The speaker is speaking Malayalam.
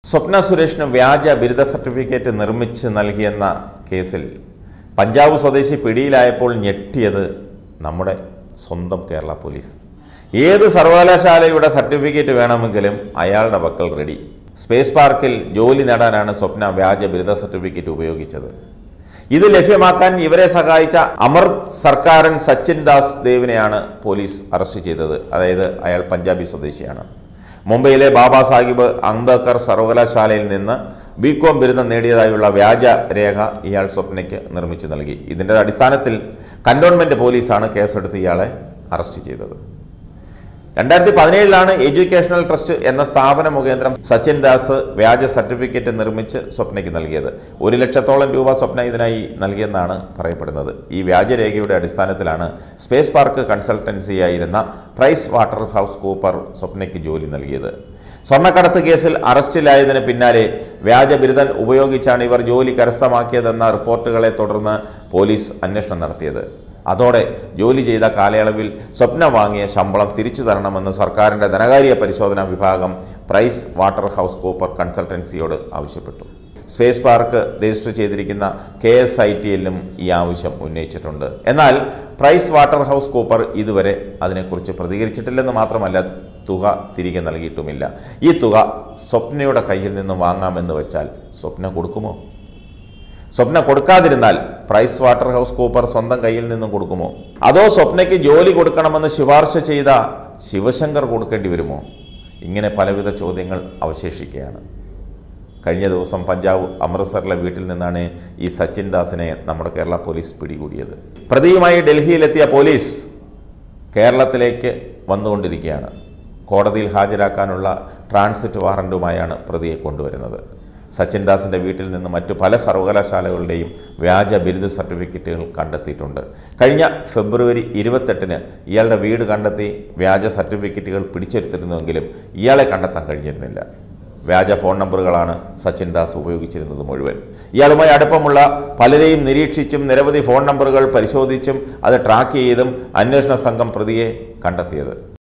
സ്വപ്ന സുരേഷിന് വ്യാജ ബിരുദ സർട്ടിഫിക്കറ്റ് നിർമ്മിച്ച് നൽകിയെന്ന കേസിൽ പഞ്ചാബ് സ്വദേശി പിടിയിലായപ്പോൾ ഞെട്ടിയത് നമ്മുടെ സ്വന്തം കേരള പോലീസ് ഏത് സർവകലാശാലയുടെ സർട്ടിഫിക്കറ്റ് വേണമെങ്കിലും അയാളുടെ പക്കൽ റെഡി സ്പേസ് പാർക്കിൽ ജോലി നേടാനാണ് സ്വപ്ന വ്യാജ ബിരുദ സർട്ടിഫിക്കറ്റ് ഉപയോഗിച്ചത് ഇത് ലഭ്യമാക്കാൻ ഇവരെ സഹായിച്ച അമൃത് സർക്കാരൻ സച്ചിൻ ദാസ് ദേവിനെയാണ് പോലീസ് അറസ്റ്റ് ചെയ്തത് അതായത് അയാൾ പഞ്ചാബി സ്വദേശിയാണ് മുംബൈയിലെ ബാബാ സാഹിബ് അംബേദ്കർ സർവകലാശാലയിൽ നിന്ന് ബികോം ബിരുദം നേടിയതായുള്ള വ്യാജ രേഖ ഇയാൾ സ്വപ്നയ്ക്ക് നിർമ്മിച്ചു നൽകി ഇതിൻ്റെ അടിസ്ഥാനത്തിൽ കന്റോൺമെൻറ്റ് പോലീസാണ് കേസെടുത്ത് ഇയാളെ അറസ്റ്റ് ചെയ്തത് രണ്ടായിരത്തി പതിനേഴിലാണ് എഡ്യൂക്കേഷണൽ ട്രസ്റ്റ് എന്ന സ്ഥാപന മുഖേന്ദ്രം സച്ചിൻ ദാസ് വ്യാജ സർട്ടിഫിക്കറ്റ് നിർമ്മിച്ച് സ്വപ്നയ്ക്ക് നൽകിയത് ഒരു ലക്ഷത്തോളം രൂപ സ്വപ്ന ഇതിനായി നൽകിയെന്നാണ് പറയപ്പെടുന്നത് ഈ വ്യാജരേഖയുടെ അടിസ്ഥാനത്തിലാണ് സ്പേസ് പാർക്ക് കൺസൾട്ടൻസിയായിരുന്ന പ്രൈസ് വാട്ടർ ഹൗസ് കൂപ്പർ സ്വപ്നയ്ക്ക് ജോലി നൽകിയത് സ്വർണ്ണക്കടത്ത് കേസിൽ അറസ്റ്റിലായതിന് പിന്നാലെ വ്യാജ ബിരുദൻ ഉപയോഗിച്ചാണ് ഇവർ ജോലി കരസ്ഥമാക്കിയതെന്ന റിപ്പോർട്ടുകളെ തുടർന്ന് പോലീസ് അന്വേഷണം നടത്തിയത് അതോടെ ജോലി ചെയ്ത കാലയളവിൽ സ്വപ്ന വാങ്ങിയ ശമ്പളം തിരിച്ചു തരണമെന്ന് സർക്കാരിൻ്റെ ധനകാര്യ പരിശോധനാ വിഭാഗം പ്രൈസ് വാട്ടർ ഹൗസ് കൂപ്പർ കൺസൾട്ടൻസിയോട് ആവശ്യപ്പെട്ടു സ്പേസ് പാർക്ക് രജിസ്റ്റർ ചെയ്തിരിക്കുന്ന കെ എസ് ഐ ടി എല്ലും ഈ ആവശ്യം ഉന്നയിച്ചിട്ടുണ്ട് എന്നാൽ പ്രൈസ് വാട്ടർ ഹൗസ് കൂപ്പർ ഇതുവരെ അതിനെക്കുറിച്ച് പ്രതികരിച്ചിട്ടില്ലെന്ന് മാത്രമല്ല തുക തിരികെ നൽകിയിട്ടുമില്ല ഈ തുക സ്വപ്നയുടെ കയ്യിൽ നിന്ന് വാങ്ങാമെന്ന് വെച്ചാൽ സ്വപ്ന കൊടുക്കുമോ സ്വപ്ന കൊടുക്കാതിരുന്നാൽ പ്രൈസ് വാട്ടർ ഹൗസ് കൂപ്പർ സ്വന്തം കയ്യിൽ നിന്നും കൊടുക്കുമോ അതോ സ്വപ്നയ്ക്ക് ജോലി കൊടുക്കണമെന്ന് ശുപാർശ ചെയ്ത ശിവശങ്കർ കൊടുക്കേണ്ടി വരുമോ ഇങ്ങനെ പലവിധ ചോദ്യങ്ങൾ അവശേഷിക്കുകയാണ് കഴിഞ്ഞ ദിവസം പഞ്ചാബ് അമൃത്സറിലെ വീട്ടിൽ നിന്നാണ് ഈ സച്ചിൻ ദാസിനെ നമ്മുടെ കേരള പോലീസ് പിടികൂടിയത് പ്രതിയുമായി ഡൽഹിയിലെത്തിയ പോലീസ് കേരളത്തിലേക്ക് വന്നുകൊണ്ടിരിക്കുകയാണ് കോടതിയിൽ ഹാജരാക്കാനുള്ള ട്രാൻസിറ്റ് വാറൻറ്റുമായാണ് പ്രതിയെ കൊണ്ടുവരുന്നത് സച്ചിൻ ദാസിൻ്റെ വീട്ടിൽ നിന്ന് മറ്റു പല സർവകലാശാലകളുടെയും വ്യാജ ബിരുദ സർട്ടിഫിക്കറ്റുകൾ കണ്ടെത്തിയിട്ടുണ്ട് കഴിഞ്ഞ ഫെബ്രുവരി ഇരുപത്തെട്ടിന് ഇയാളുടെ വീട് കണ്ടെത്തി വ്യാജ സർട്ടിഫിക്കറ്റുകൾ പിടിച്ചെടുത്തിരുന്നുവെങ്കിലും ഇയാളെ കണ്ടെത്താൻ കഴിഞ്ഞിരുന്നില്ല വ്യാജ ഫോൺ നമ്പറുകളാണ് സച്ചിൻ ദാസ് ഉപയോഗിച്ചിരുന്നത് മുഴുവൻ ഇയാളുമായി അടുപ്പമുള്ള പലരെയും നിരീക്ഷിച്ചും നിരവധി ഫോൺ നമ്പറുകൾ പരിശോധിച്ചും അത് ട്രാക്ക് ചെയ്തും അന്വേഷണ സംഘം പ്രതിയെ കണ്ടെത്തിയത്